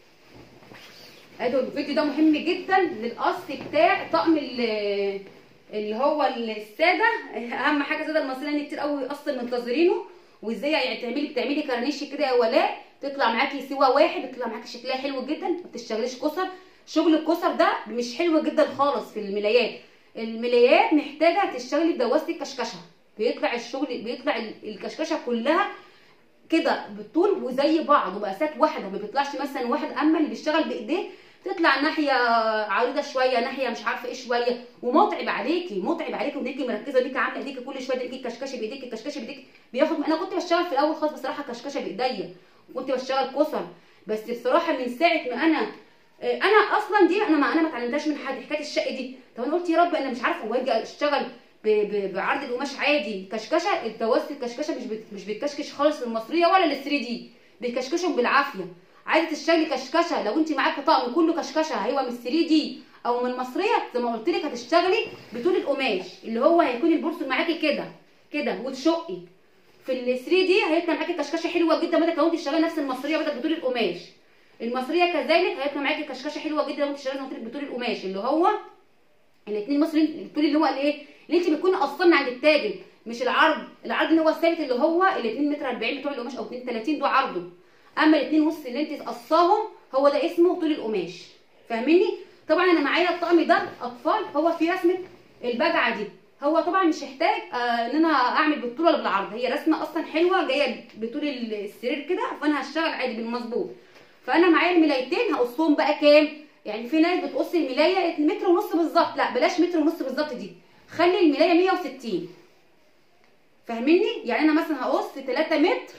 ادي الفيديو ده مهم جدا للقص بتاع طقم ال- اللي هو الساده اهم حاجه الساده المصريه ان كتير قوي اصلا منتظرينه وازاي يعني تعملي بتعملي كرانيش كده يا ولاء تطلع معاكي سوا واحد بتطلع معاكي شكلها حلو جدا ما بتشتغليش كسر شغل الكسر ده مش حلو جدا خالص في الملايات الملايات محتاجه تشتغلي بدواسه الكشكشه بيطلع الشغل بيطلع الكشكشه كلها كده بالطول وزي بعض ومقاسات واحده ما بيطلعش مثلا واحد اما اللي بيشتغل بايديه تطلع ناحيه عريضه شويه ناحيه مش عارفه ايه شويه ومتعب عليكي متعب عليكي وانتي مركزه بيكي عامله ايديكي كل شويه تيجي كشكشه بايديكي كشكشه بايديكي بياخد انا كنت بشتغل في الاول خالص بصراحه كشكشه بايديا وكنت بشتغل كسر بس بصراحه من ساعه ما انا انا اصلا دي انا ما انا ما اتعلمتهاش من حد حكايه الشق دي طب انا قلت يا رب انا مش عارفه هو اجي اشتغل بعرض القماش عادي كشكشه التوسط الكشكشه مش بت... مش بتكشكش خالص المصريه ولا ال 3 دي بيكشكشهم بالعافيه عايزه تشتغلي كشكشه لو انت معاكي طقم كله كشكشه هيبقى من 3 دي او من مصريه زي ما قلت لك هتشتغلي بطول القماش اللي هو هيكون البورصه معاكي كده كده وتشقي في ال 3 دي هيطلع معاكي كشكشه حلوه جدا بدل لو انت تشتغلي نفس المصريه بدل بطول القماش المصريه كذلك هيطلع معاكي كشكشه حلوه جدا لو انت تشتغلي بطول القماش اللي هو الاثنين مصريين الطول اللي هو الايه اللي انت بتكوني قصرنا عند التاجر مش العرض العرض اللي هو الثابت اللي هو ال 2 متر 40 بتوع القماش او 2 30 ده عرضه اما الاثنين ونص اللي انت تقصاهم هو ده اسمه طول القماش فاهميني طبعا انا معايا الطقم ده اطفال هو في رسمه البجعه دي هو طبعا مش هيحتاج آه ان انا اعمل بالطول ولا بالعرض هي رسمه اصلا حلوه جايه بطول السرير كده فانا هشتغل عادي بالمظبوط فانا معايا الملايتين هقصهم بقى كام يعني في ناس بتقص الملايه متر ونص بالظبط لا بلاش متر ونص بالظبط دي خلي الملايه 160 فاهميني يعني انا مثلا هقص 3 متر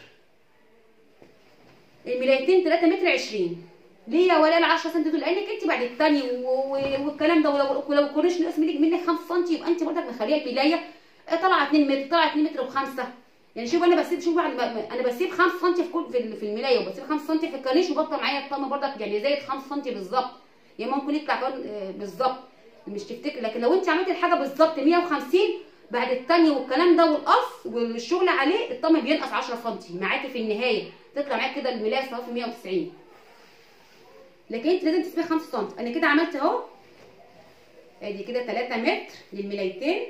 الملايتين 3 متر 20 ليه ولا ال 10 سم دول لانك انت بعد الثاني والكلام ده ولو ولو الكورنيش ناقص منك منك 5 سم يبقى انت برضك مخليه الملايه طالعه 2 متر طالعه 2 متر و5 يعني شوف انا بسيب شوف انا بسيب 5 سم في كل في الملايه وبسيب 5 سم في الكورنيش وبطلع معايا الطقم برضك يعني زايد 5 سم بالظبط يعني ممكن يطلع كمان بالظبط مش تفتكر لكن لو انت عملتي الحاجه بالظبط 150 بعد الثانيه والكلام ده والقص والشغل عليه الطقم بينقص 10 سم معاكي في النهايه تطلع معاكي كده الملايه صافي 190 لكن انت لازم تسيبي 5 سم انا كده عملت اهو ادي كده 3 متر للملايتين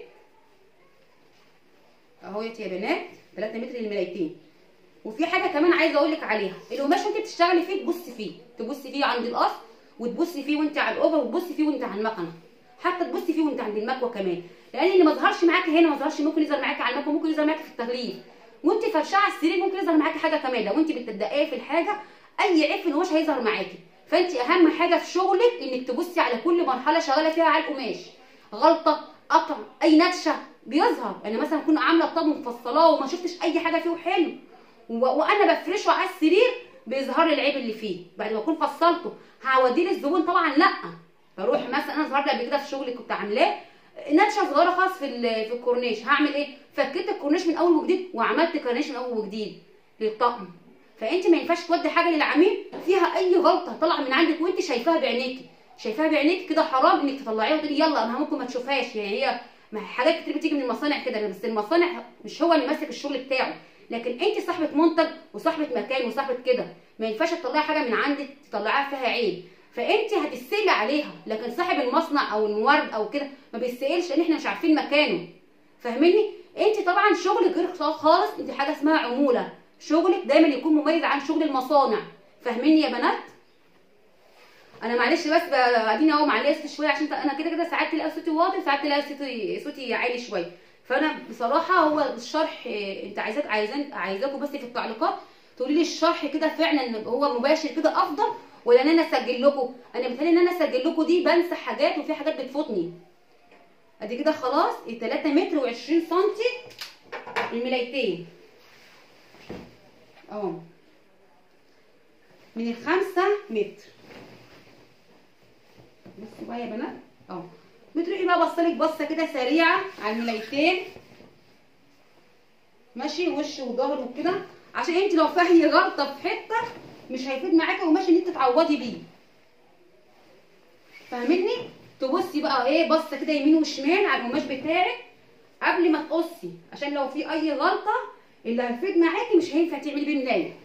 اهو يا بنات 3 متر للملايتين وفي حاجه كمان عايزه اقول لك عليها القماش وانت بتشتغلي فيه تبصي فيه تبصي فيه عند القص وتبصي فيه وانت على الاوفر وتبصي فيه وانت على المكنه حتى تبصي فيه وانت عند المكوه كمان لان اللي ما ظهرش معاكي هنا ما ظهرش ممكن يظهر معاكي على المكوه ممكن يظهر معاكي في التغليف وانت فرشاه على السرير ممكن يظهر معاكي حاجه كمان لو انت بتدققي في الحاجه اي عيب في القماش هيظهر معاكي فانت اهم حاجه في شغلك انك تبصي على كل مرحله شغاله فيها على القماش غلطه قطع اي نتشه بيظهر انا مثلا اكون عامله الطقم مفصلاه وما شفتش اي حاجه فيه حلو وانا بفرشه على السرير بيظهر لي العيب اللي فيه بعد ما اكون فصلته هوديه للزبون طبعا لا بروح مثلا انا ظهر لي قبل كده في شغل كنت عاملاه نتشه صغيره خالص في في الكورنيش هعمل ايه فكيت الكورنيش من اول وجديد وعملت كورنيش من اول وجديد للطقم فانت ما ينفعش تودي حاجه للعميل فيها اي غلطه طالعه من عندك وانت شايفاها بعينيكي شايفاها بعينيك كده حرام انك تطلعيها وتقولي يلا انا ممكن ما تشوفهاش يعني هي ما حاجات كتير بتيجي من المصانع كده بس المصانع مش هو اللي ماسك الشغل بتاعه لكن انت صاحبه منتج وصاحبه مكان وصاحبه كده ما ينفعش تطلعي حاجه من عندك تطلعيها فيها عيب فانت هتسالي عليها لكن صاحب المصنع او المورد او كده ما بيسالش ان احنا مش عارفين مكانه فاهميني انت طبعا شغلك غير خالص انت حاجه اسمها عموله شغلك دايما يكون مميز عن شغل المصانع فاهميني يا بنات انا معلش بس اديني اهو معلش شويه عشان انا كده كده ساعات تلاقي صوتي واضح ساعات تلاقي صوتي صوتي عالي شويه فانا بصراحه هو الشرح انت عايزاك عايزان عايزاكم بس في التعليقات تقولي لي الشرح كده فعلا هو مباشر كده افضل ولا ان انا اسجل لكم انا بتهيألي ان انا اسجل لكم دي بنسى حاجات وفي حاجات بتفوتني ادي كده خلاص 3 متر و20 سم الملايتين اهو من الخمسة متر بصوا بقى يا بنات اهو بتروحي بقى بصلك بصه كده سريعه على الملايتين ماشي وش وظهر وكده عشان انت لو فيها اي غلطه في حته مش هيفيد معاكي وماشي ان انت تعوضي بيه فاهمني تبصي بقى ايه بصه كده يمين وشمال على القماش بتاعك قبل ما تقصي عشان لو في اي غلطه اللي هيفيد معاكي مش هينفع تعملي بيه ملايه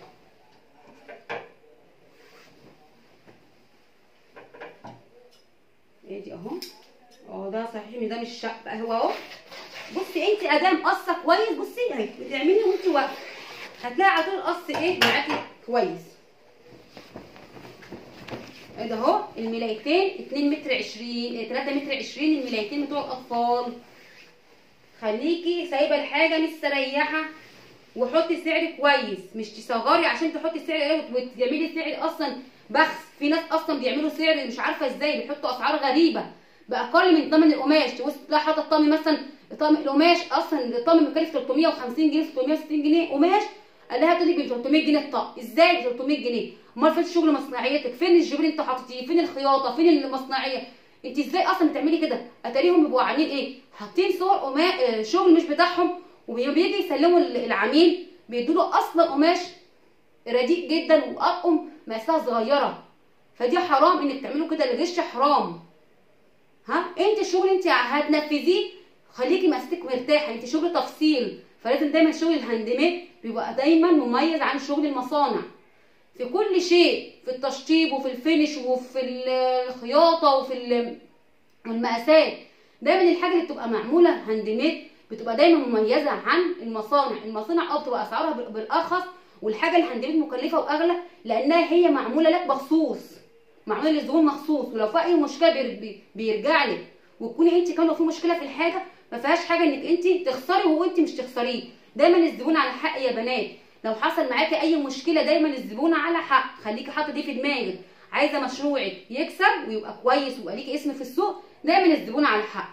ادي اهو اهو ده صحيح ان ده مش شق بقى هو اهو بصي انت ادام قصه كويس بصي اهي بتعملي وانت واقفه هتلاقي على طول القص ايه معاكي كويس ادي اهو الملايتين 2 متر 20 3 متر 20 الملايتين بتوع الاطفال خليكي سايبه الحاجه مستريحه وحطي سعر كويس مش تصغري عشان تحطي سعر ايه وتعملي سعر اصلا بخس في ناس اصلا بيعملوا سعر مش عارفه ازاي بيحطوا اسعار غريبه باقل من ثمن القماش تبص تلاقي حاطه الطقم مثلا طقم القماش اصلا الطقم مكلف 350 جنيه 660 جنيه قماش قال لها تقول لك ب 300 جنيه الطقم ازاي ب 300 جنيه امال فين شغل مصنعيتك فين الجبر انت حاططيه فين الخياطه فين المصنعيه انت ازاي اصلا بتعملي كده اتاريهم بيبقوا عاملين ايه حاطين صور قما شغل مش بتاعهم وبيجي يسلموا العميل بيدوا له اصلا قماش رديء جدا واطقم مقاسها صغيره فدي حرام انك تعملوا كده الغش حرام ها انت الشغل انت هتنفذيه خليكي مقاسك مرتاحه انت شغل تفصيل فلازم دايما شغل الهاند ميد بيبقى دايما مميز عن شغل المصانع في كل شيء في التشطيب وفي الفينش وفي الخياطه وفي المقاسات دايما الحاجه اللي بتبقى معموله هاند ميد بتبقى دايما مميزه عن المصانع المصانع اه بتبقى اسعارها بالارخص والحاجه الهاند ميد مكلفه واغلى لانها هي معموله لك مخصوص معموله للزبون مخصوص ولو في اي مشكله بيرجع لك وتكوني انت كمان لو في مشكله في الحاجه ما فيهاش حاجه انك انت تخسري وانت مش تخسريه دايما الزبون على حق يا بنات لو حصل معاكي اي مشكله دايما الزبون على حق خليكي حاطه دي في دماغك عايزه مشروعك يكسب ويبقى كويس ويبقى ليكي اسم في السوق دايما الزبون على حق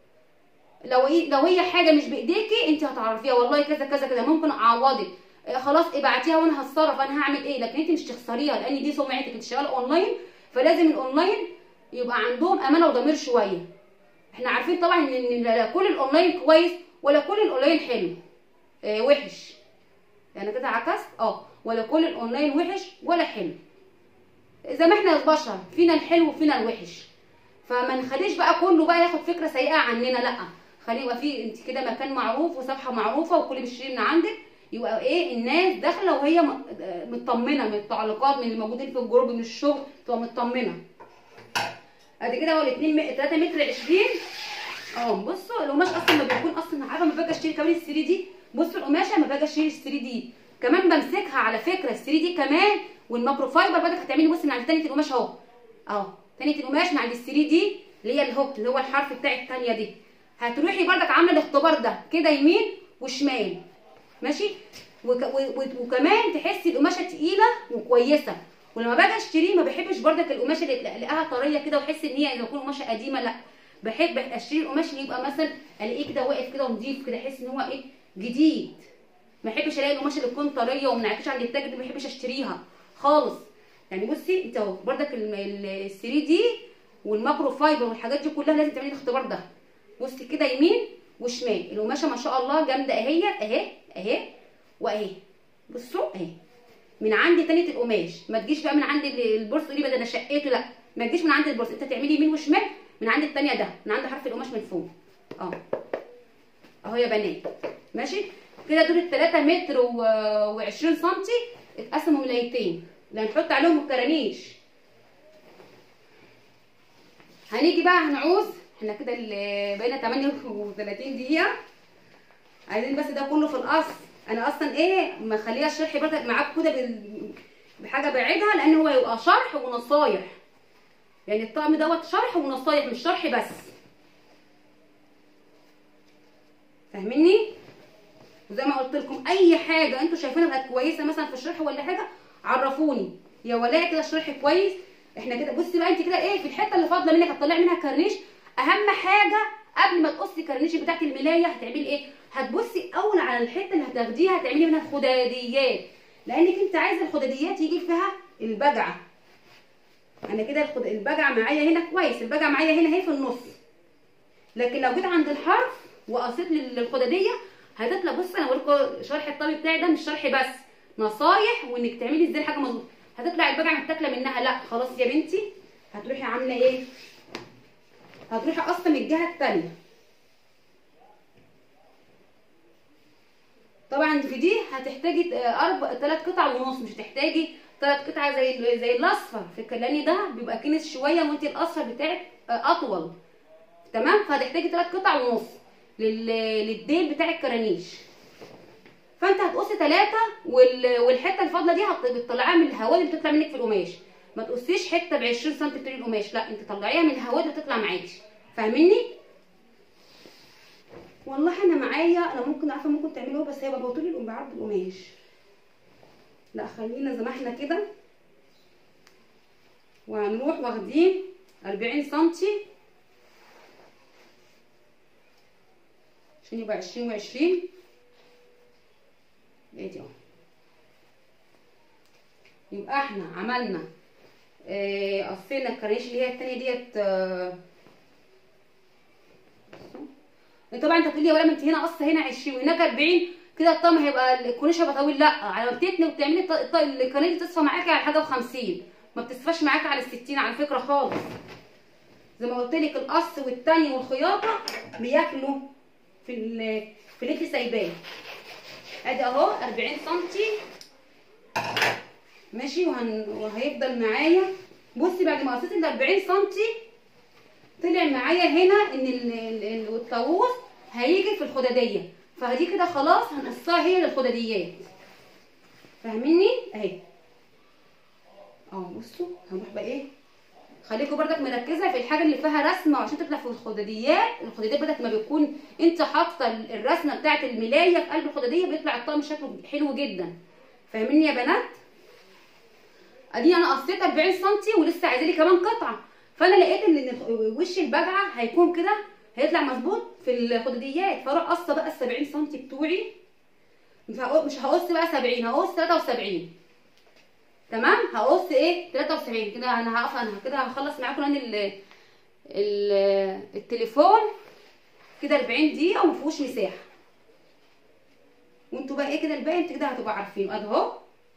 لو هي لو هي حاجه مش بايديكي انت هتعرفيها والله كذا كذا كذا ممكن اعوضك خلاص ابعتيها وانا هتصرف انا هعمل ايه لكن انت مش تخسريها لان دي سمعتك انت شغاله اونلاين فلازم الاونلاين يبقى عندهم امانه وضمير شويه احنا عارفين طبعا ان لا كل الاونلاين كويس ولا كل الاونلاين حلو اه وحش يعني كده عكست اه ولا كل الاونلاين وحش ولا حلو زي ما احنا البشر فينا الحلو وفينا الوحش فما نخليش بقى كله بقى ياخد فكره سيئه عننا لا خليه يبقى في انت كده مكان معروف وصفحه معروفه وكل بيشتري من عندك يبقى ايه الناس داخله وهي مطمنه من التعليقات من اللي موجودين في الجروب من الشغل تبقى مطمنه ادي كده هو الاثنين 3 متر 20 اه بصوا القماش اصلا ما بيكون اصلا عارفه ما باجي اشتري كمان ال 3 دي بصوا القماشه ما باجي اشتري ال 3 دي كمان بمسكها على فكره ال 3 دي كمان والماكرو فايبر بدك هتعملي بصي من عند تانية القماش اهو اهو تانية القماش من عند ال 3 دي اللي هي الهوك اللي هو الحرف بتاع الثانيه دي هتروحي بردك عامله الاختبار ده كده يمين وشمال ماشي وك وكمان تحسي القماشه تقيله وكويسه ولما باجي اشتريه ما بحبش بردك القماشه اللي الاقيها طريه كده واحس ان هي اذا تكون قماشه قديمه لا بحب اشتري القماش اللي يبقى مثلا الاقيه كده واقف كده ونضيف كده احس ان هو ايه جديد ما بحبش الاقي القماشه اللي تكون طريه وما نعكش عند التاجر دي ما بحبش اشتريها خالص يعني بصي انت اهو بردك ال 3 دي والماكرو فايبر والحاجات دي كلها لازم تعملي الاختبار ده بصي كده يمين وشمال القماشه ما شاء الله جامده اهي اهي اهي واهي بصوا اهي من عند تانية القماش ما تجيش بقى من عند البورصه تقولي بقى ده انا شقيته لا ما تجيش من عند البورصه انت تعملي يمين وشمال من عند التانية ده من عند حرف القماش من فوق اه اهو يا بنات ماشي كده دول ال 3 متر و20 سم اتقسموا ملايتين اللي هنحط عليهم الكرانيش هنيجي بقى هنعوز احنا كده بقينا 38 دقيقه عايزين بس ده كله في القص انا اصلا ايه مخليه الشرح برضك معاكم كده بحاجه بعيدها لان هو يبقى شرح ونصايح يعني الطقم دوت شرح ونصايح مش شرح بس فاهميني وزي ما قلت لكم اي حاجه انتوا شايفينها بقت كويسه مثلا في الشرح ولا حاجه عرفوني يا ولاء كده الشرح كويس احنا كده بصي بقى انت كده ايه في الحته اللي فاضله منك هتطلعي منها كرنيش اهم حاجه قبل ما تقصي الكرنيش بتاعت الملايه هتعملي ايه هتبصي اول على الحته اللي هتاخديها هتعملي منها الخداديات لانك انت عايزه الخداديات يجي فيها البجعه انا كده الخد... البجعه معايا هنا كويس البجعه معايا هنا اهي في النص لكن لو جيت عند الحرف وقصيت للخداديه هتطلع بص انا بقول لكم شرح الطبي بتاعي ده مش شرح بس نصايح وانك تعملي ازاي حاجه مظبوطه هتطلع البجعه متاكله منها لا خلاص يا بنتي هتروحي عامله ايه هتروحي قصه من الجهه الثانيه طبعا في دي هتحتاجي اربع ثلاث قطع ونص مش هتحتاجي ثلاث قطع زي زي الاصفر في الكلاني ده بيبقى كنس شويه وانت الاصفر بتاعك اطول تمام فهتحتاجي ثلاث قطع ونص لل... للديل بتاع الكرانيش فانت هتقصي ثلاثة وال... والحته الفاضله دي هت- بتطلعيها من الهواء اللي بتطلع منك في القماش ما تقصيش حته ب 20 سم بتوع القماش لا انت طلعيها من الهواء اللي بتطلع معاكي فاهميني والله انا معايا انا ممكن عارفه ممكن تعملوه بس هيبقى بطول القم- بعرض القماش لا خلينا زي ما احنا كده وهنروح واخدين 40 سنتي عشان يبقى 20 و20 ادي اهو يبقى احنا عملنا آه، قصينا الكرانيش اللي هي التانية ديت آه، طبعا انت هتقولي يا ولا ما انت هنا قصه هنا 20 وهناك 40 كده الطقم هيبقى الكورنيش هيبقى طويل لا على ما بتتني وبتعملي الط- الط- الكرانيش تصفى معاكي على حاجه و50 ما بتصفاش معاكي على ال 60 على فكره خالص زي ما قلت لك القص والتاني والخياطه بياكلوا في ال- في اللي انت سايباه ادي اهو 40 سنتي ماشي وهن... وهيفضل معايا بصي بعد ما قصيت ال 40 سنتي طلع معايا هنا ان ال- ال- ال- الطاووس هيجي في الخداديه فدي كده خلاص هنقصها هي للخداديات فاهميني اهي اهو بصوا هنروح بقى ايه خليكوا بردك مركزه في الحاجه اللي فيها رسمه وعشان تطلع في الخداديات الخداديات بدك ما بيكون انت حاطه الرسمه بتاعه الملايه في قلب الخداديه بيطلع الطقم شكله حلو جدا فاهميني يا بنات ادي انا قصيت 40 سم ولسه عايزه لي كمان قطعه فانا لقيت ان وش البجعه هيكون كده هيطلع مظبوط في الخداديات فاروح قصه بقى ال 70 سم بتوعي مش هقص مش هقص بقى 70 هقص 73 تمام هقص ايه 73 كده انا هقف انا كده هخلص معاكم انا ال ال- التليفون كده 40 دقيقه وما فيهوش مساحه وانتوا بقى ايه كده الباقي انتوا كده هتبقوا عارفين ادي اهو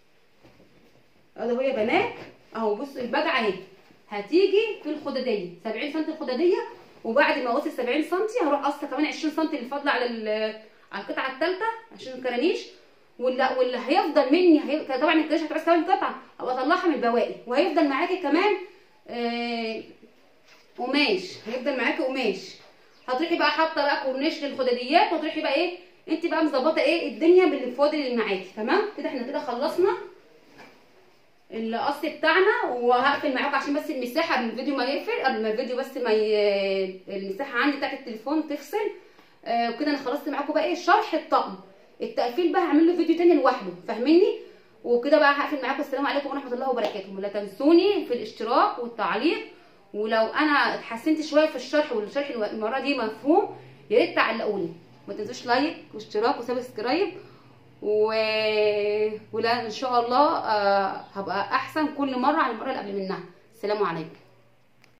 ادي اهو يا بنات اهو بصوا البجعه اهي هتيجي في الخداديه 70 سم الخداديه وبعد ما اوصل 70 سم هروح قصه كمان 20 سم اللي فاضله على ال- على القطعه الثالثه عشان الكرانيش واللي واللي هيفضل مني هي... طبعا الكرانيش هتبقى كمان قطعه ابقى اطلعها من البواقي وهيفضل معاكي كمان آه، قماش هيفضل معاكي قماش هتروحي بقى حاطه بقى كورنيش للخداديات وتروحي بقى ايه انت بقى مظبطه ايه الدنيا بالفاضل اللي معاكي تمام كده احنا كده خلصنا القص بتاعنا وهقفل معاكم عشان بس المساحه قبل الفيديو ما يقفل قبل ما الفيديو بس ما ي... المساحه عندي بتاعت التليفون تفصل آه وكده انا خلصت معاكم بقى ايه شرح الطقم التقفيل بقى هعمل له فيديو تاني لوحده فاهميني وكده بقى هقفل معاكم السلام عليكم ورحمه الله وبركاته ولا تنسوني في الاشتراك والتعليق ولو انا اتحسنت شويه في الشرح والشرح المره دي مفهوم يا ريت تعلقوني ما تنسوش لايك واشتراك وسبسكرايب و... ولا ان شاء الله آه، هبقى احسن كل مره عن المره اللي قبل منها السلام عليكم